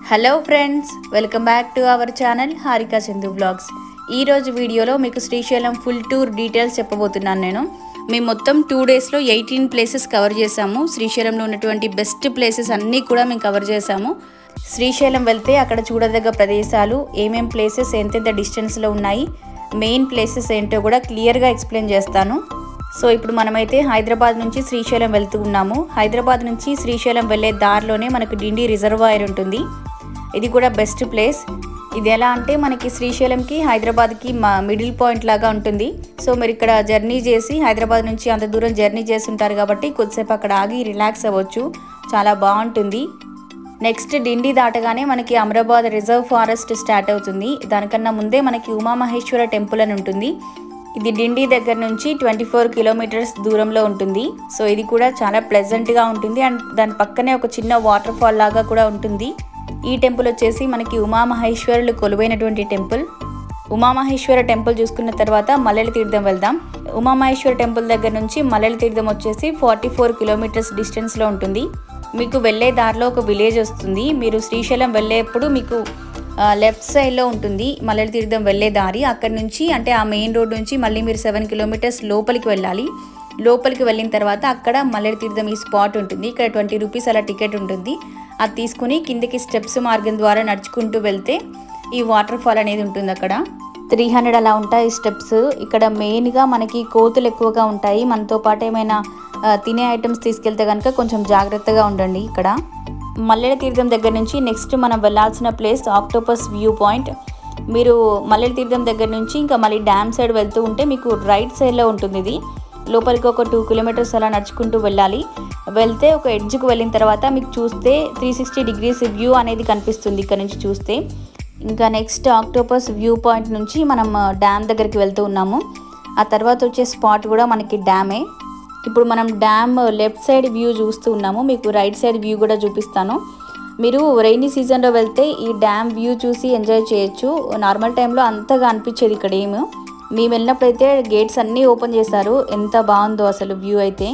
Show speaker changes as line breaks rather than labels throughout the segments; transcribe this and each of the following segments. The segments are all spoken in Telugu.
hello friends welcome back to our channel Harika Chandu vlogs ఈరోజు వీడియోలో మీకు శ్రీశైలం ఫుల్ టూర్ డీటెయిల్స్ చెప్పబోతున్నాను నేను మేము మొత్తం టూ డేస్లో ఎయిటీన్ ప్లేసెస్ కవర్ చేసాము శ్రీశైలంలో ఉన్నటువంటి బెస్ట్ ప్లేసెస్ అన్నీ కూడా మేము కవర్ చేసాము శ్రీశైలం వెళ్తే అక్కడ చూడదగ్గ ప్రదేశాలు ఏమేం ప్లేసెస్ ఎంతెంత డిస్టెన్స్లో ఉన్నాయి మెయిన్ ప్లేసెస్ ఏంటో కూడా క్లియర్గా ఎక్స్ప్లెయిన్ చేస్తాను సో ఇప్పుడు మనమైతే హైదరాబాద్ నుంచి శ్రీశైలం వెళ్తూ ఉన్నాము హైదరాబాద్ నుంచి శ్రీశైలం వెళ్ళే దారిలోనే మనకు డిండి రిజర్వాయర్ ఉంటుంది ఇది కూడా బెస్ట్ ప్లేస్ ఇది ఎలా అంటే మనకి శ్రీశైలంకి హైదరాబాద్కి మా మిడిల్ పాయింట్ లాగా ఉంటుంది సో మీరు ఇక్కడ జర్నీ చేసి హైదరాబాద్ నుంచి అంత దూరం జర్నీ చేసి ఉంటారు కాబట్టి కొద్దిసేపు అక్కడ ఆగి రిలాక్స్ అవ్వచ్చు చాలా బాగుంటుంది నెక్స్ట్ డిండి దాటగానే మనకి అమరాబాద్ రిజర్వ్ ఫారెస్ట్ స్టార్ట్ అవుతుంది దానికన్నా ముందే మనకి ఉమామహేశ్వర టెంపుల్ అని ఉంటుంది ఇది డిండి దగ్గర నుంచి ట్వంటీ ఫోర్ కిలోమీటర్స్ దూరంలో ఉంటుంది సో ఇది కూడా చాలా ప్లెజెంట్గా ఉంటుంది అండ్ దాని పక్కనే ఒక చిన్న వాటర్ ఫాల్ లాగా కూడా ఉంటుంది ఈ టెంపుల్ వచ్చేసి మనకి ఉమామహేశ్వరులు కొలువైనటువంటి టెంపుల్ ఉమామహేశ్వర టెంపుల్ చూసుకున్న తర్వాత మల్లెల తీర్థం వెళ్దాం ఉమామహేశ్వర టెంపుల్ దగ్గర నుంచి మల్లెల తీర్థం వచ్చేసి ఫార్టీ ఫోర్ కిలోమీటర్స్ డిస్టెన్స్లో ఉంటుంది మీకు వెళ్ళే దారిలో ఒక విలేజ్ వస్తుంది మీరు శ్రీశైలం వెళ్ళేప్పుడు మీకు లెఫ్ట్ సైడ్లో ఉంటుంది మల్లెల తీర్థం వెళ్ళే దారి అక్కడ నుంచి అంటే ఆ మెయిన్ రోడ్ నుంచి మళ్ళీ మీరు సెవెన్ కిలోమీటర్స్ లోపలికి వెళ్ళాలి లోపలికి వెళ్ళిన తర్వాత అక్కడ మల్లెల తీర్థం ఈ స్పాట్ ఉంటుంది ఇక్కడ ట్వంటీ రూపీస్ అలా టికెట్ ఉంటుంది అది తీసుకుని కిందకి స్టెప్స్ మార్గం ద్వారా నడుచుకుంటూ వెళ్తే ఈ వాటర్ ఫాల్ అనేది ఉంటుంది అక్కడ త్రీ హండ్రెడ్ అలా ఉంటాయి స్టెప్స్ ఇక్కడ మెయిన్గా మనకి కోతులు ఎక్కువగా ఉంటాయి మనతో పాటు ఏమైనా ఆ, తినే ఐటమ్స్ తీసుకెళ్తే కనుక కొంచెం జాగ్రత్తగా ఉండండి ఇక్కడ మల్లెల తీర్థం దగ్గర నుంచి నెక్స్ట్ మనం వెళ్ళాల్సిన ప్లేస్ ఆక్టోపస్ వ్యూ పాయింట్ మీరు మల్లెల తీర్థం దగ్గర నుంచి ఇంకా మళ్ళీ డ్యామ్ సైడ్ వెళ్తూ ఉంటే మీకు రైట్ సైడ్లో ఉంటుంది ఇది లోపలికి ఒక టూ కిలోమీటర్స్ అలా నడుచుకుంటూ వెళ్ళాలి వెళ్తే ఒక ఎడ్జ్కి వెళ్ళిన తర్వాత మీకు చూస్తే త్రీ సిక్స్టీ డిగ్రీస్ వ్యూ అనేది కనిపిస్తుంది ఇక్కడ నుంచి చూస్తే ఇంకా నెక్స్ట్ ఆక్టోపస్ వ్యూ పాయింట్ నుంచి మనం డ్యామ్ దగ్గరికి వెళ్తూ ఉన్నాము ఆ తర్వాత వచ్చే స్పాట్ కూడా మనకి డ్యామే ఇప్పుడు మనం డ్యామ్ లెఫ్ట్ సైడ్ వ్యూ చూస్తూ ఉన్నాము మీకు రైట్ సైడ్ వ్యూ కూడా చూపిస్తాను మీరు రైనీ సీజన్లో వెళ్తే ఈ డ్యామ్ వ్యూ చూసి ఎంజాయ్ చేయొచ్చు నార్మల్ టైంలో అంతగా అనిపించేది ఇక్కడ ఏమి మేము వెళ్ళినప్పుడైతే గేట్స్ అన్నీ ఓపెన్ చేశారు ఎంత బాగుందో అసలు వ్యూ అయితే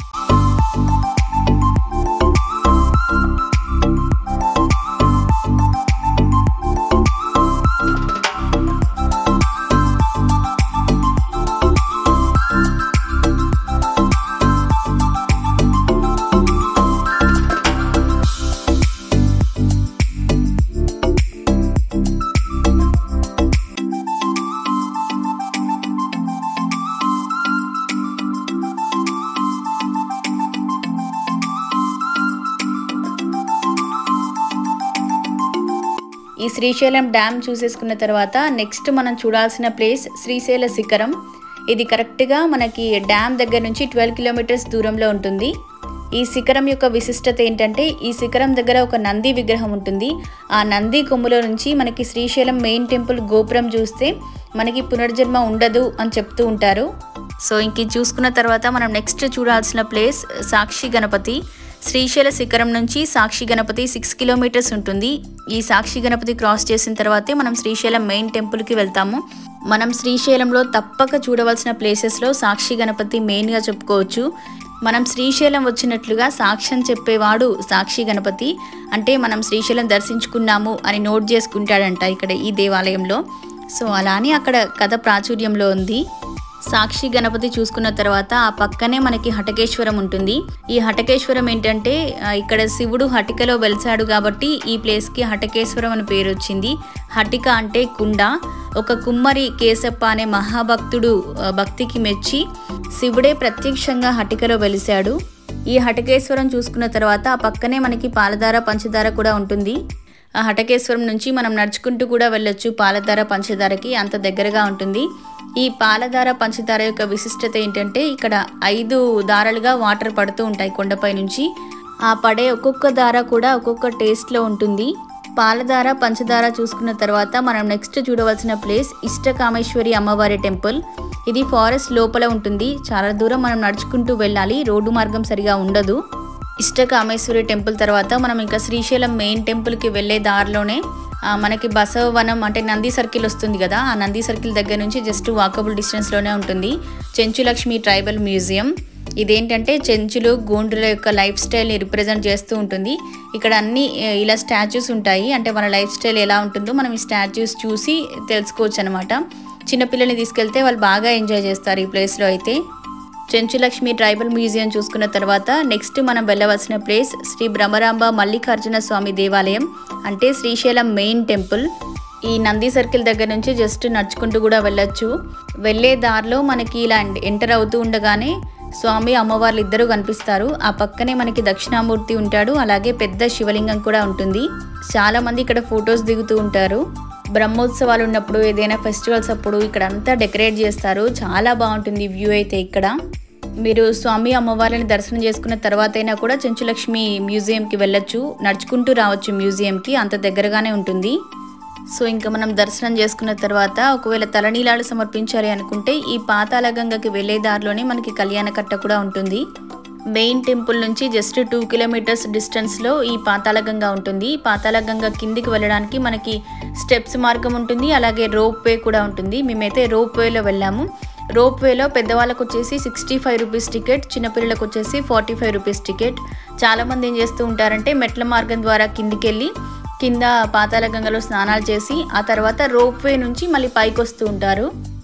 ఈ శ్రీశైలం డ్యామ్ చూసేసుకున్న తర్వాత నెక్స్ట్ మనం చూడాల్సిన ప్లేస్ శ్రీశైల శిఖరం ఇది కరెక్ట్గా మనకి డ్యామ్ దగ్గర నుంచి ట్వెల్వ్ కిలోమీటర్స్ దూరంలో ఉంటుంది ఈ శిఖరం యొక్క విశిష్టత ఏంటంటే ఈ శిఖరం దగ్గర ఒక నంది విగ్రహం ఉంటుంది ఆ నంది కొమ్ములో నుంచి మనకి శ్రీశైలం మెయిన్ టెంపుల్ గోపురం చూస్తే మనకి పునర్జన్మ ఉండదు అని చెప్తూ ఉంటారు సో ఇంక ఇది చూసుకున్న తర్వాత మనం నెక్స్ట్ చూడాల్సిన ప్లేస్ సాక్షి గణపతి శ్రీశైల శిఖరం నుంచి సాక్షి గణపతి సిక్స్ కిలోమీటర్స్ ఉంటుంది ఈ సాక్షి గణపతి క్రాస్ చేసిన తర్వాతే మనం శ్రీశైలం మెయిన్ టెంపుల్కి వెళ్తాము మనం శ్రీశైలంలో తప్పక చూడవలసిన ప్లేసెస్లో సాక్షి గణపతి మెయిన్గా చెప్పుకోవచ్చు మనం శ్రీశైలం వచ్చినట్లుగా సాక్ష్యం చెప్పేవాడు సాక్షి గణపతి అంటే మనం శ్రీశైలం దర్శించుకున్నాము అని నోట్ చేసుకుంటాడంట ఇక్కడ ఈ దేవాలయంలో సో అలానే అక్కడ కథ ప్రాచుర్యంలో ఉంది సాక్షి గణపతి చూసుకున్న తర్వాత ఆ పక్కనే మనకి హటకేశ్వరం ఉంటుంది ఈ హటకేశ్వరం ఏంటంటే ఆ, ఇక్కడ శివుడు హటికలో వెలిసాడు కాబట్టి ఈ ప్లేస్కి హటకేశ్వరం అని పేరు వచ్చింది హటిక అంటే కుండ ఒక కుమ్మరి కేశప్ప అనే మహాభక్తుడు ఆ, భక్తికి మెచ్చి శివుడే ప్రత్యక్షంగా హటికలో వెలిశాడు ఈ హటకేశ్వరం చూసుకున్న తర్వాత ఆ పక్కనే మనకి పాలధార పంచదార కూడా ఉంటుంది ఆ హటకేశ్వరం నుంచి మనం నడుచుకుంటూ కూడా వెళ్ళొచ్చు పాలధార పంచదారకి అంత దగ్గరగా ఉంటుంది ఈ పాలధార పంచదార యొక్క విశిష్టత ఏంటంటే ఇక్కడ ఐదు దారాలుగా వాటర్ పడుతూ ఉంటాయి కొండపై నుంచి ఆ పడే ఒక్కొక్క దార కూడా ఒక్కొక్క టేస్ట్లో ఉంటుంది పాలధార పంచదార చూసుకున్న తర్వాత మనం నెక్స్ట్ చూడవలసిన ప్లేస్ ఇష్టకామేశ్వరి అమ్మవారి టెంపుల్ ఇది ఫారెస్ట్ లోపల ఉంటుంది చాలా దూరం మనం నడుచుకుంటూ వెళ్ళాలి రోడ్డు మార్గం సరిగా ఉండదు ఇష్టకామేశ్వరి టెంపుల్ తర్వాత మనం ఇంకా శ్రీశైలం మెయిన్ టెంపుల్కి వెళ్ళే దారిలోనే ఆ, మనకి బసవవనం అంటే నంది సర్కిల్ వస్తుంది కదా ఆ నంది సర్కిల్ దగ్గర నుంచి జస్ట్ వాకబుల్ డిస్టెన్స్లోనే ఉంటుంది చెంచులక్ష్మి ట్రైబల్ మ్యూజియం ఇదేంటంటే చెంచులు గోండ్రుల యొక్క లైఫ్ స్టైల్ని రిప్రజెంట్ చేస్తూ ఉంటుంది ఇక్కడ అన్ని ఆ, ఇలా స్టాచ్యూస్ ఉంటాయి అంటే మన లైఫ్ స్టైల్ ఎలా ఉంటుందో మనం ఈ స్టాచ్యూస్ చూసి తెలుసుకోవచ్చు అనమాట చిన్నపిల్లల్ని తీసుకెళ్తే వాళ్ళు బాగా ఎంజాయ్ చేస్తారు ఈ ప్లేస్లో అయితే చెంచులక్ష్మి ట్రైబల్ మ్యూజియం చూసుకున్న తర్వాత నెక్స్ట్ మనం వెళ్ళవలసిన ప్లేస్ శ్రీ బ్రహ్మరాంబ మల్లికార్జున స్వామి దేవాలయం అంటే శ్రీశైలం మెయిన్ టెంపుల్ ఈ నంది సర్కిల్ దగ్గర నుంచి జస్ట్ నడుచుకుంటూ కూడా వెళ్ళొచ్చు వెళ్ళే దారిలో మనకి ఇలా ఎంటర్ అవుతూ ఉండగానే స్వామి అమ్మవార్లు ఇద్దరు కనిపిస్తారు ఆ పక్కనే మనకి దక్షిణామూర్తి ఉంటాడు అలాగే పెద్ద శివలింగం కూడా ఉంటుంది చాలా మంది ఇక్కడ ఫొటోస్ దిగుతూ ఉంటారు బ్రహ్మోత్సవాలు ఉన్నప్పుడు ఏదైనా ఫెస్టివల్స్ అప్పుడు ఇక్కడ అంతా డెకరేట్ చేస్తారు చాలా బాగుంటుంది వ్యూ అయితే ఇక్కడ మీరు స్వామి అమ్మవారిని దర్శనం చేసుకున్న తర్వాత అయినా కూడా చెంచులక్ష్మి మ్యూజియంకి వెళ్ళొచ్చు నడుచుకుంటూ రావచ్చు మ్యూజియంకి అంత దగ్గరగానే ఉంటుంది సో ఇంకా మనం దర్శనం చేసుకున్న తర్వాత ఒకవేళ తలనీలాలు సమర్పించాలి అనుకుంటే ఈ పాతాళ గంగకి వెళ్ళే దారిలోనే మనకి కళ్యాణ కట్ట కూడా ఉంటుంది మెయిన్ టెంపుల్ నుంచి జస్ట్ టూ కిలోమీటర్స్ డిస్టెన్స్లో ఈ పాతాళగంగ ఉంటుంది ఈ పాతాళగంగ కిందికి వెళ్ళడానికి మనకి స్టెప్స్ మార్గం ఉంటుంది అలాగే రోప్ వే కూడా ఉంటుంది మేమైతే రోప్ వేలో వెళ్ళాము రోప్ వేలో పెద్దవాళ్ళకు వచ్చేసి సిక్స్టీ ఫైవ్ రూపీస్ టికెట్ చిన్నపిల్లలకు వచ్చేసి ఫార్టీ ఫైవ్ రూపీస్ టికెట్ చాలామంది ఏం చేస్తూ ఉంటారంటే మెట్ల మార్గం ద్వారా కిందికి వెళ్ళి కింద పాతాళ గంగలో స్నానాలు చేసి ఆ తర్వాత రోప్ వే నుంచి మళ్ళీ పైకి వస్తూ ఉంటారు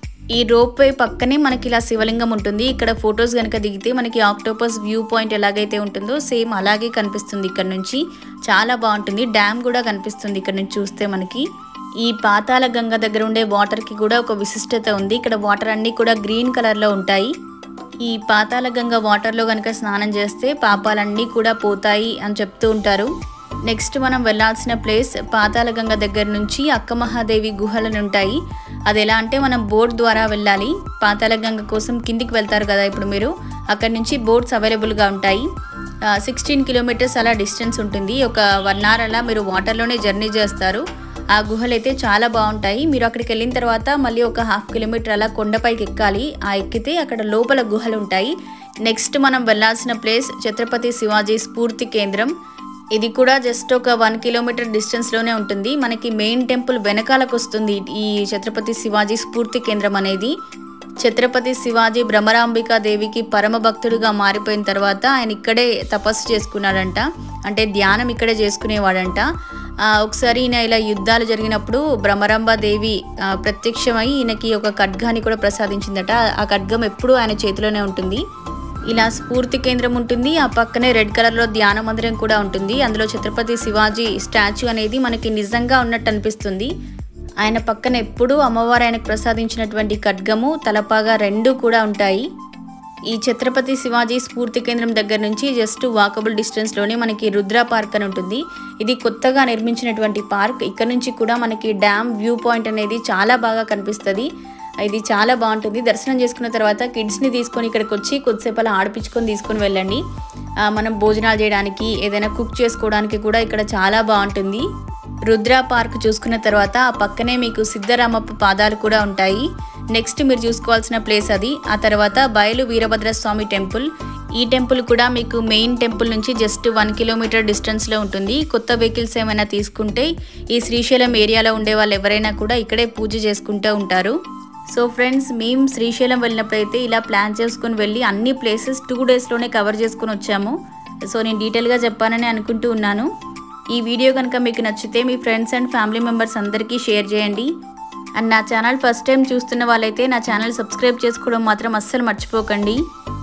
ఈ రోప్ వే పక్కనే మనకి ఇలా శివలింగం ఉంటుంది ఇక్కడ ఫొటోస్ కనుక దిగితే మనకి ఆక్టోపస్ వ్యూ పాయింట్ ఎలాగైతే ఉంటుందో సేమ్ అలాగే కనిపిస్తుంది ఇక్కడ నుంచి చాలా బాగుంటుంది డ్యామ్ కూడా కనిపిస్తుంది ఇక్కడ నుంచి చూస్తే మనకి ఈ పాతాళ గంగ దగ్గర ఉండే వాటర్కి కూడా ఒక విశిష్టత ఉంది ఇక్కడ వాటర్ అన్నీ కూడా గ్రీన్ కలర్లో ఉంటాయి ఈ పాతాళ గంగ వాటర్లో కనుక స్నానం చేస్తే పాపాలన్నీ కూడా పోతాయి అని చెప్తూ ఉంటారు నెక్స్ట్ మనం వెళ్ళాల్సిన ప్లేస్ పాతాళ గంగ దగ్గర నుంచి అక్క మహాదేవి గుహలను ఉంటాయి అది ఎలా అంటే మనం బోట్ ద్వారా వెళ్ళాలి పాతాళ గంగ కోసం కిందికి వెళ్తారు కదా ఇప్పుడు మీరు అక్కడ నుంచి బోట్స్ అవైలబుల్గా ఉంటాయి సిక్స్టీన్ కిలోమీటర్స్ అలా డిస్టెన్స్ ఉంటుంది ఒక వన్ అవర్ అలా మీరు వాటర్లోనే జర్నీ చేస్తారు ఆ గుహలు అయితే చాలా బాగుంటాయి మీరు అక్కడికి వెళ్ళిన తర్వాత మళ్ళీ ఒక హాఫ్ కిలోమీటర్ అలా కొండపైకి ఎక్కాలి ఆ ఎక్కితే అక్కడ లోపల గుహలు ఉంటాయి నెక్స్ట్ మనం వెళ్ళాల్సిన ప్లేస్ ఛత్రపతి శివాజీ స్ఫూర్తి కేంద్రం ఇది కూడా జస్ట్ ఒక వన్ కిలోమీటర్ డిస్టెన్స్లోనే ఉంటుంది మనకి మెయిన్ టెంపుల్ వెనకాలకు వస్తుంది ఈ ఛత్రపతి శివాజీ స్ఫూర్తి కేంద్రం అనేది ఛత్రపతి శివాజీ భ్రమరాంబికా దేవికి పరమ భక్తుడిగా మారిపోయిన తర్వాత ఆయన ఇక్కడే తపస్సు చేసుకున్నాడంట అంటే ధ్యానం ఇక్కడే చేసుకునేవాడంట ఆ, ఒకసారి ఈయన ఇలా యుద్ధాలు జరిగినప్పుడు భ్రమరాంబ దేవి ఆ, ప్రత్యక్షమై ఈయనకి ఒక ఖడ్గాని కూడా ప్రసాదించిందట ఆ ఖడ్గం ఎప్పుడూ ఆయన చేతిలోనే ఉంటుంది ఇలా స్ఫూర్తి కేంద్రం ఉంటుంది ఆ పక్కనే రెడ్ కలర్లో ధ్యాన మందిరం కూడా ఉంటుంది అందులో ఛత్రపతి శివాజీ స్టాచ్యూ అనేది మనకి నిజంగా ఉన్నట్టు అనిపిస్తుంది ఆయన పక్కన ఎప్పుడూ అమ్మవారు ఆయనకు ప్రసాదించినటువంటి ఖడ్గము తలపాగా రెండు కూడా ఉంటాయి ఈ ఛత్రపతి శివాజీ స్ఫూర్తి కేంద్రం దగ్గర నుంచి జస్ట్ వాకబుల్ డిస్టెన్స్లోనే మనకి రుద్ర పార్క్ అని ఉంటుంది ఇది కొత్తగా నిర్మించినటువంటి పార్క్ ఇక్కడ నుంచి కూడా మనకి డ్యామ్ వ్యూ పాయింట్ అనేది చాలా బాగా కనిపిస్తుంది ఇది చాలా బాగుంటుంది దర్శనం చేసుకున్న తర్వాత కిడ్స్ని తీసుకొని ఇక్కడికి వచ్చి కొద్దిసేపు అలా ఆడిపించుకొని తీసుకొని వెళ్ళండి ఆ, మనం భోజనాలు చేయడానికి ఏదైనా కుక్ చేసుకోవడానికి కూడా ఇక్కడ చాలా బాగుంటుంది రుద్ర పార్క్ చూసుకున్న తర్వాత ఆ పక్కనే మీకు సిద్ధరామప్ప పాదాలు కూడా ఉంటాయి నెక్స్ట్ మీరు చూసుకోవాల్సిన ప్లేస్ అది ఆ తర్వాత బయలు వీరభద్ర స్వామి టెంపుల్ ఈ టెంపుల్ కూడా మీకు మెయిన్ టెంపుల్ నుంచి జస్ట్ వన్ కిలోమీటర్ డిస్టెన్స్లో ఉంటుంది కొత్త వెహికల్స్ ఏమైనా తీసుకుంటే ఈ శ్రీశైలం ఏరియాలో ఉండే వాళ్ళు ఎవరైనా కూడా ఇక్కడే పూజ చేసుకుంటూ ఉంటారు సో ఫ్రెండ్స్ మేము శ్రీశైలం వెళ్ళినప్పుడైతే ఇలా ప్లాన్ చేసుకుని వెళ్ళి అన్ని ప్లేసెస్ టూ డేస్లోనే కవర్ చేసుకుని వచ్చాము సో నేను డీటెయిల్గా చెప్పానని అనుకుంటూ ఉన్నాను ఈ వీడియో కనుక మీకు నచ్చితే మీ ఫ్రెండ్స్ అండ్ ఫ్యామిలీ మెంబర్స్ అందరికీ షేర్ చేయండి అండ్ నా ఛానల్ ఫస్ట్ టైం చూస్తున్న వాళ్ళైతే నా ఛానల్ సబ్స్క్రైబ్ చేసుకోవడం మాత్రం అస్సలు మర్చిపోకండి